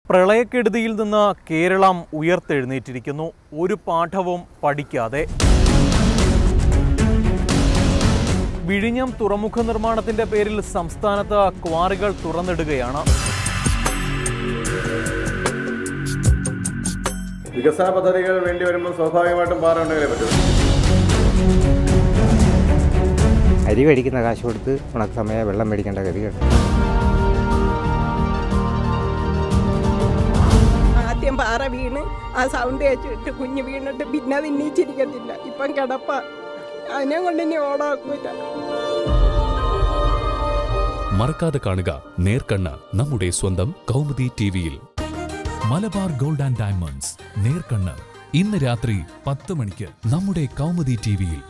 പ്രളയക്കെടുതിയിൽ നിന്ന് കേരളം ഉയർത്തെഴുന്നേറ്റിരിക്കുന്നു ഒരു പാഠവും പഠിക്കാതെ വിഴിഞ്ഞം തുറമുഖ നിർമ്മാണത്തിന്റെ പേരിൽ സംസ്ഥാനത്ത് ക്വാറികൾ തുറന്നിടുകയാണ് വികസന പദ്ധതികൾ വേണ്ടി വരുമ്പോൾ സ്വാഭാവികമായിട്ടും പാറ ഉണ്ടെങ്കിലേ പറ്റൂ അരി മേടിക്കുന്ന കാശ് കൊടുത്ത് ഉണക്ക സമയം വെള്ളം മേടിക്കേണ്ട ഗതികേട് ആദ്യം പാറ വീണ് ആ സൗണ്ട് വെച്ചിട്ട് കുഞ്ഞ് വീണിട്ട് പിന്നെ അത് ഇന്നീച്ചിരിക്കത്തില്ല ഇപ്പം കിടപ്പ അതിനെ കൊണ്ട് ഇനി ഓടാക്കൂല മറക്കാതെ കാണുക നേർക്കണ്ണ് നമ്മുടെ സ്വന്തം കൗമുദി ടിവിയിൽ മലബാർ ഗോൾഡ് ആൻഡ് ഡയമണ്ട്സ് നേർക്കണ്ണ് ഇന്ന് രാത്രി പത്ത് മണിക്ക് നമ്മുടെ കൗമുദി ടിവിയിൽ